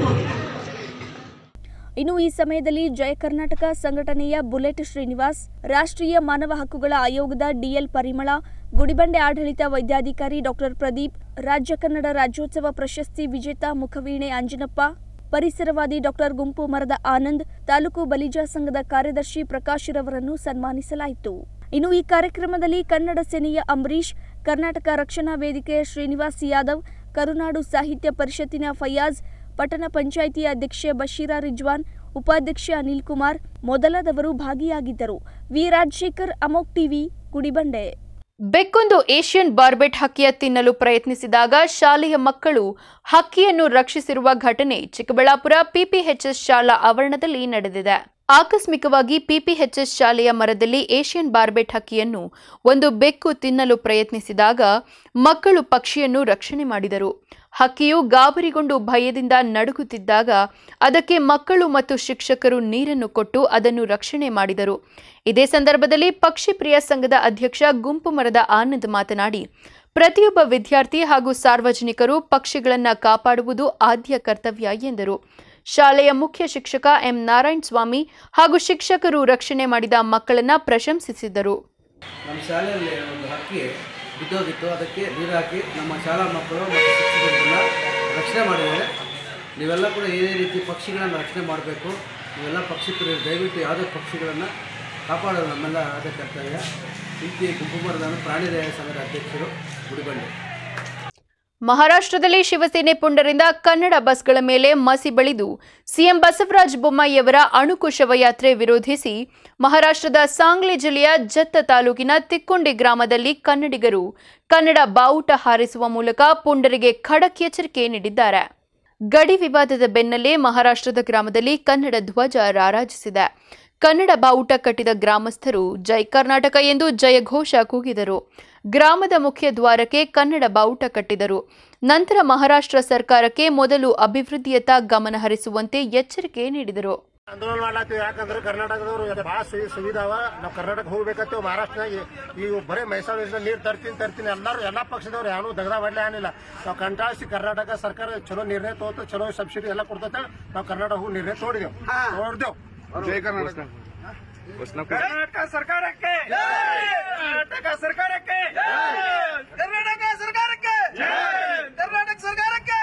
ಇನ್ನು ಈ ಸಮಯದಲ್ಲಿ ಜಯ ಕರ್ನಾಟಕ ಸಂಘಟನೆಯ ಬುಲೆಟ್ ಶ್ರೀನಿವಾಸ್ ರಾಷ್ಟ್ರೀಯ ಮಾನವ ಹಕ್ಕುಗಳ ಆಯೋಗದ ಡಿಎಲ್ ಪರಿಮಳ ಗುಡಿಬಂಡೆ ಆಡಳಿತ ವೈದ್ಯಾಧಿಕಾರಿ ಡಾಕ್ಟರ್ ಪ್ರದೀಪ್ ರಾಜ್ಯ ಕನ್ನಡ ರಾಜ್ಯೋತ್ಸವ ಪ್ರಶಸ್ತಿ ವಿಜೇತ ಮುಖವೀಣೆ ಅಂಜನಪ್ಪ ಪರಿಸರವಾದಿ ಡಾಕ್ಟರ್ ಗುಂಪು ಮರದ ಆನಂದ್ ತಾಲೂಕು ಬಲಿಜ ಸಂಘದ ಕಾರ್ಯದರ್ಶಿ ಪ್ರಕಾಶ್ ರವರನ್ನು ಸನ್ಮಾನಿಸಲಾಯಿತು ಇನ್ನು ಈ ಕಾರ್ಯಕ್ರಮದಲ್ಲಿ ಕನ್ನಡ ಸೇನೆಯ ಅಂಬರೀಶ್ ಕರ್ನಾಟಕ ರಕ್ಷಣಾ ವೇದಿಕೆಯ ಶ್ರೀನಿವಾಸ್ ಯಾದವ್ ಕರುನಾಡು ಸಾಹಿತ್ಯ ಪರಿಷತ್ತಿನ ಫಯಾಜ್ ಪಟ್ಟಣ ಪಂಚಾಯಿತಿ ಅಧ್ಯಕ್ಷೆ ಬಶೀರಾ ರಿಜ್ವಾನ್ ಉಪಾಧ್ಯಕ್ಷ ಅನಿಲ್ ಕುಮಾರ್ ಮೊದಲಾದವರು ಭಾಗಿಯಾಗಿದ್ದರು ವಿ ರಾಜಶೇಖರ್ ಅಮೋಕ್ ಟಿವಿ ಗುಡಿಬಂಡೆ ಬೆಕ್ಕೊಂದು ಏಷ್ಯನ್ ಬಾರ್ಬೆಟ್ ಹಕ್ಕಿಯ ತಿನ್ನಲು ಪ್ರಯತ್ನಿಸಿದಾಗ ಶಾಲೆಯ ಮಕ್ಕಳು ಹಕ್ಕಿಯನ್ನು ರಕ್ಷಿಸಿರುವ ಘಟನೆ ಚಿಕ್ಕಬಳ್ಳಾಪುರ ಪಿಪಿಎಚ್ಎಸ್ ಶಾಲಾ ಆವರಣದಲ್ಲಿ ನಡೆದಿದೆ ಆಕಸ್ಮಿಕವಾಗಿ ಪಿಪಿಎಚ್ಎಸ್ ಶಾಲೆಯ ಮರದಲ್ಲಿ ಏಷ್ಯನ್ ಬಾರ್ಬೆಟ್ ಹಕ್ಕಿಯನ್ನು ಒಂದು ಬೆಕ್ಕು ತಿನ್ನಲು ಪ್ರಯತ್ನಿಸಿದಾಗ ಮಕ್ಕಳು ಪಕ್ಷಿಯನ್ನು ರಕ್ಷಣೆ ಮಾಡಿದರು ಹಕ್ಕಿಯು ಗಾಬರಿಗೊಂಡು ಭಯದಿಂದ ನಡುಗುತ್ತಿದ್ದಾಗ ಅದಕ್ಕೆ ಮಕ್ಕಳು ಮತ್ತು ಶಿಕ್ಷಕರು ನೀರನ್ನು ಕೊಟ್ಟು ಅದನ್ನು ರಕ್ಷಣೆ ಮಾಡಿದರು ಇದೇ ಸಂದರ್ಭದಲ್ಲಿ ಪಕ್ಷಿ ಪ್ರಿಯ ಸಂಘದ ಅಧ್ಯಕ್ಷ ಗುಂಪು ಮರದ ಆನಂದ್ ಮಾತನಾಡಿ ಪ್ರತಿಯೊಬ್ಬ ವಿದ್ಯಾರ್ಥಿ ಹಾಗೂ ಸಾರ್ವಜನಿಕರು ಪಕ್ಷಿಗಳನ್ನು ಕಾಪಾಡುವುದು ಆದ್ಯ ಕರ್ತವ್ಯ ಎಂದರು ಶಾಲೆಯ ಮುಖ್ಯ ಶಿಕ್ಷಕ ಎಂ ನಾರಾಯಣ ಸ್ವಾಮಿ ಹಾಗೂ ಶಿಕ್ಷಕರು ರಕ್ಷಣೆ ಮಾಡಿದ ಮಕ್ಕಳನ್ನ ಪ್ರಶಂಸಿಸಿದರು ನಮ್ಮ ಶಾಲೆಯಲ್ಲಿ ಒಂದು ಹಕ್ಕಿ ಬಿದ್ದೋಗಿತ್ತು ಅದಕ್ಕೆ ನೀರು ಹಾಕಿ ನಮ್ಮ ಶಾಲಾ ಮಕ್ಕಳು ಮತ್ತು ಶಿಕ್ಷಕರನ್ನ ರಕ್ಷಣೆ ಮಾಡಿದ್ದಾರೆ ನೀವೆಲ್ಲ ಕೂಡ ಇದೇ ರೀತಿ ಪಕ್ಷಿಗಳನ್ನು ರಕ್ಷಣೆ ಮಾಡಬೇಕು ನೀವೆಲ್ಲ ಪಕ್ಷಿ ಪ್ರಿಯರು ದಯವಿಟ್ಟು ಯಾವುದೇ ಪಕ್ಷಿಗಳನ್ನು ಕಾಪಾಡೋದು ನಮ್ಮೆಲ್ಲ ಆದ ಕರ್ತವ್ಯ ಇಂತಿ ಗುಂಪುಮರದ ಪ್ರಾಣಿ ದಯಾ ಸಂಘದ ಅಧ್ಯಕ್ಷರು ಗುಡಿಬಂಡೆ ಮಹಾರಾಷ್ಟ್ರದಲ್ಲಿ ಶಿವಸೇನೆ ಪುಂಡರಿಂದ ಕನ್ನಡ ಬಸ್ಗಳ ಮೇಲೆ ಮಸಿ ಬಳಿದು ಸಿಎಂ ಬಸವರಾಜ ಬೊಮ್ಮಾಯಿಯವರ ಅಣುಕು ಶವಯಾತ್ರೆ ವಿರೋಧಿಸಿ ಮಹಾರಾಷ್ಟ್ರದ ಸಾಂಗ್ಲಿ ಜಿಲ್ಲೆಯ ಜತ್ತ ತಾಲೂಕಿನ ತಿಕ್ಕೊಂಡಿ ಗ್ರಾಮದಲ್ಲಿ ಕನ್ನಡಿಗರು ಕನ್ನಡ ಬಾವುಟ ಹಾರಿಸುವ ಮೂಲಕ ಪುಂಡರಿಗೆ ಖಡಕ್ ಎಚ್ಚರಿಕೆ ನೀಡಿದ್ದಾರೆ ಗಡಿ ವಿವಾದದ ಬೆನ್ನಲ್ಲೇ ಮಹಾರಾಷ್ಟ್ರದ ಗ್ರಾಮದಲ್ಲಿ ಕನ್ನಡ ಧ್ವಜ ರಾರಾಜಿಸಿದೆ ಕನ್ನಡ ಬಾವುಟ ಕಟ್ಟಿದ ಗ್ರಾಮಸ್ಥರು ಜೈ ಕರ್ನಾಟಕ ಎಂದು ಜಯಘೋಷ ಕೂಗಿದರು ಗ್ರಾಮದ ಮುಖ್ಯ ದ್ವಾರಕ್ಕೆ ಕನ್ನಡ ಬಾವುಟ ಕಟ್ಟಿದರು ನಂತರ ಮಹಾರಾಷ್ಟ್ರ ಸರ್ಕಾರಕ್ಕೆ ಮೊದಲು ಅಭಿವೃದ್ಧಿಯತ್ತ ಗಮನ ಹರಿಸುವಂತೆ ಎಚ್ಚರಿಕೆ ನೀಡಿದರು ಆಂದೋಲನ ಮಾಡ್ಲಾತೀವಿ ಯಾಕಂದ್ರೆ ಕರ್ನಾಟಕದವರು ಭಾಳ ಸುವಿ ಸುವಿಧಾವ ನಾವು ಕರ್ನಾಟಕ ಹೋಗ್ಬೇಕಂತ ಮಹಾರಾಷ್ಟ್ರನಾಗ ಈ ಬರೀ ಮೈಸೂರು ನೀರು ತರ್ತೀನಿ ತರ್ತೀನಿ ಎಲ್ಲರೂ ಎಲ್ಲ ಪಕ್ಷದವ್ರು ಯಾರು ದಗದ ಮಾಡ್ಲೇ ಏನಿಲ್ಲ ನಾವು ಕಂಟಾಳಿಸಿ ಕರ್ನಾಟಕ ಸರ್ಕಾರ ಚಲೋ ನಿರ್ಣಯ ತಗೋತ ಚಲೋ ಸಬ್ಸಿಡಿ ಎಲ್ಲ ಕೊಡ್ತೈತೆ ನಾವು ಕರ್ನಾಟಕ ಹೋಗಿ ನಿರ್ಣಯ ತೋಡಿದೆವು ನೋಡ್ದೇವು ಜೈ ಕರ್ನಾಟಕ ಕರ್ನಾಟಕ ಸರ್ಕಾರಕ್ಕೆ ಕರ್ನಾಟಕ ಸರ್ಕಾರಕ್ಕೆ ಕರ್ನಾಟಕ ಸರ್ಕಾರಕ್ಕೆ ಕರ್ನಾಟಕ ಸರ್ಕಾರಕ್ಕೆ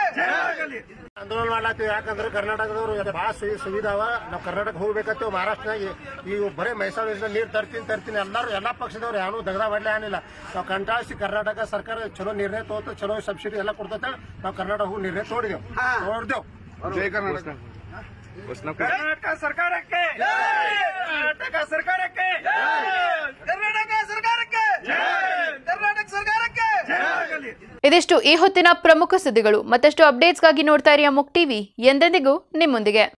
ಆಂದೋಲನ ಮಾಡ್ಲಾತೀವಿ ಯಾಕಂದ್ರೆ ಕರ್ನಾಟಕದವರು ಭಾಳ ಸುವಿ ಸುವಿಧಾವ ನಾವು ಕರ್ನಾಟಕ ಹೋಗ್ಬೇಕಂತ ಮಹಾರಾಷ್ಟ್ರನಾಗ ಈ ಬರೀ ಮೈಸೂರು ನೀರು ತರ್ತೀನಿ ತರ್ತೀನಿ ಎಲ್ಲರೂ ಎಲ್ಲ ಪಕ್ಷದವ್ರು ಯಾರು ದಗದ ಮಾಡ್ಲೇ ಏನಿಲ್ಲ ನಾವು ಕಂಟಾಳಿಸಿ ಕರ್ನಾಟಕ ಸರ್ಕಾರ ಚಲೋ ನಿರ್ಣಯ ತಗೋತ ಚಲೋ ಸಬ್ಸಿಡಿ ಎಲ್ಲ ಕೊಡ್ತೈತೆ ನಾವು ಕರ್ನಾಟಕ ಹೋಗಿ ನಿರ್ಣಯ ತೋಡಿದೆವು ನೋಡ್ದೇವು ಜೈ ಕರ್ನಾಟಕ ಕರ್ನಾಟಕ ಸರ್ಕಾರಕ್ಕೆ ಕರ್ನಾಟಕ ಸರ್ಕಾರಕ್ಕೆ ಕರ್ನಾಟಕ ಸರ್ಕಾರಕ್ಕೆ ಕರ್ನಾಟಕ ಸರ್ಕಾರಕ್ಕೆ ಇದಿಷ್ಟು ಈ ಹೊತ್ತಿನ ಪ್ರಮುಖ ಸುದ್ದಿಗಳು ಮತ್ತಷ್ಟು ಅಪ್ಡೇಟ್ಸ್ಗಾಗಿ ನೋಡ್ತಾ ಇರಿ ಅಮುಕ್ ಟಿವಿ ಎಂದೆಂದಿಗೂ ನಿಮ್ಮೊಂದಿಗೆ